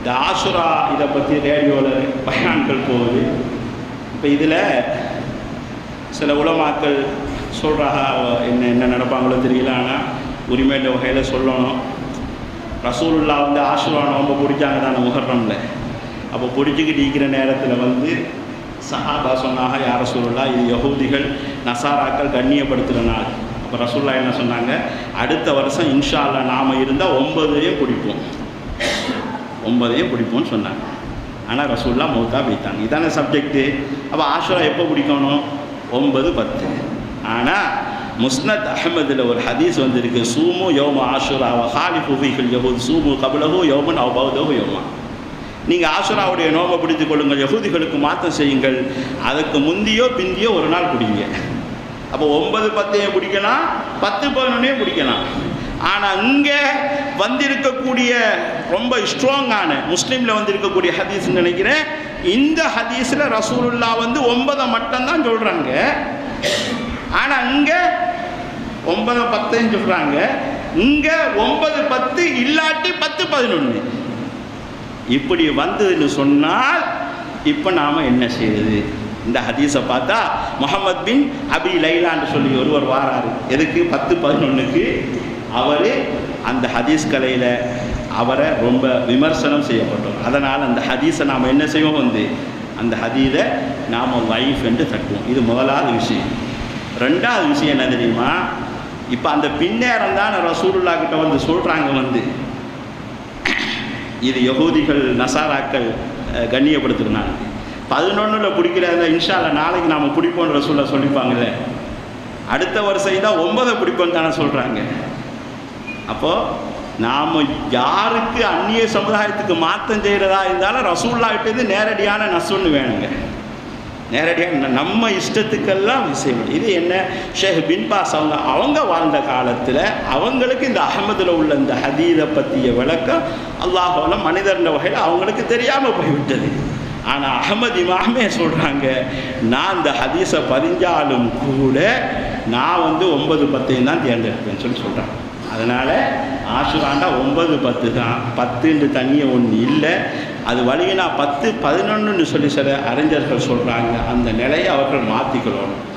இந்த ஆசுரா இதை பற்றி ரேடியோவில் பயான்கள் போகுது இப்போ இதில் சில உலமாக்கள் சொல்கிறாங்க என்ன என்ன நடப்பாங்களோ தெரியல ஆனால் உரிமையிட்ட வகையில் சொல்லணும் ரசூலுல்லா வந்து ஆசுரா நோம்ப பிடிச்சாங்க தானே முகர்றம்ல அப்போ பிடிச்சிக்கிட்டு இருக்கிற நேரத்தில் வந்து சஹாபா சொன்னாங்க யார் ரசூலுல்லா இது யகூதிகள் நசாராக்கள் கண்ணியப்படுத்துகிற நாள் அப்போ ரசூல்லா என்ன சொன்னாங்க அடுத்த வருஷம் இன்ஷா அல்லா நாம் இருந்தால் ஒன்பதையும் பிடிப்போம் ஒன்பதையும் பிடிப்போம்னு சொன்னாங்க ஆனால் ரசூல்லா மௌத்தா போய்த்தாங்க இதான சப்ஜெக்ட்டு அப்போ ஆஷுரா எப்போ பிடிக்கணும் ஒன்பது பத்து ஆனால் முஸ்னத் அஹமதில் ஒரு ஹதீஸ் வந்திருக்கு சூமு யோம ஆஷுரா ஹாலி புவிகள் யஹூத் சூமு கபிலஹு யோமன் அவ் பௌதஹு யோமா நீங்கள் ஆசுராவுடைய நோம்பை பிடித்துக் கொள்ளுங்கள் யகூதிகளுக்கு மாற்றம் செய்யுங்கள் அதுக்கு முந்தியோ பிந்தியோ ஒரு நாள் பிடிங்க அப்போ ஒன்பது பத்தையும் பிடிக்கலாம் பத்து பதினொன்னையும் பிடிக்கலாம் ஆனால் இங்கே வந்திருக்கக்கூடிய ரொம்ப ஸ்ட்ராங்கான முஸ்லீமில் வந்திருக்கக்கூடிய ஹதீஸ்னு நினைக்கிறேன் இந்த ஹதீஸில் ரசூலுல்லா வந்து ஒன்பதை மட்டும்தான் சொல்கிறாங்க ஆனால் இங்கே ஒன்பது பத்தையும் சொல்கிறாங்க இங்கே ஒன்பது பத்து இல்லாட்டி பத்து பதினொன்று இப்படி வந்ததுன்னு சொன்னால் இப்போ நாம் என்ன செய்யுது இந்த ஹதீஸை பார்த்தா முகமது பின் அபி லைலான்னு சொல்லி ஒருவர் வாராரு எதுக்கு பத்து பதினொன்றுக்கு அவர் அந்த ஹதீஸ் கலையில் அவரை ரொம்ப விமர்சனம் செய்யப்பட்டோம் அதனால் அந்த ஹதீஸை நாம் என்ன செய்வோம் வந்து அந்த ஹதீதை நாம் லைஃப் என்று தட்டுவோம் இது முதலாவது விஷயம் ரெண்டாவது விஷயம் என்ன தெரியுமா இப்போ அந்த பின்னேரம் தான் ரசூலுல்லா கிட்ட வந்து சொல்கிறாங்க வந்து இது யகூதிகள் நசாராக்கள் அஹ், கண்ணியப்படுத்துகிறாங்க பதினொன்றில் பிடிக்கிறத இன்ஷால்ல நாளைக்கு நாம் பிடிப்போன்ற சொல்ல சொல்லிப்பாங்கல்ல அடுத்த வருஷம் தான் ஒன்பதை பிடிப்போம் தானே சொல்கிறாங்க அப்போது நாம் யாருக்கு அந்நிய சமுதாயத்துக்கு மாற்றம் செய்கிறதா இருந்தாலும் ரசூல்லாகிட்டது நேரடியான நசுன்னு வேணுங்க நேரடியாக ந- நம்ம இஷ்டத்துக்கெல்லாம் விஷயம் இல்லை. இது என்ன ஷேக் பின்பாஸ் அவங்க அவங்க வாழ்ந்த காலத்தில் அவங்களுக்கு இந்த அகமதில் உள்ள இந்த ஹதீதை பற்றிய விளக்கம் அல்லாஹோல மனிதர்ன்ற வகையில் அவங்களுக்கு தெரியாமல் போய்விட்டது ஆனால் அகமது இமாமே சொல்கிறாங்க நான் இந்த ஹதீஸை பதிஞ்சாலும் கூட நான் வந்து ஒன்பது பத்தையும் தான் தேர்ந்தெடுப்பேன்னு சொல்லி சொல்கிறாங்க அதனால் ஆசுராண்டா ஒன்பது பத்து தான் பத்துன்னு தனியே ஒன்று இல்லை அது வழியினா பத்து பதினொன்றுன்னு சொல்லி சில அறிஞர்கள் சொல்கிறாங்க அந்த நிலையை அவர்கள் மாற்றிக்கொள்ளணும்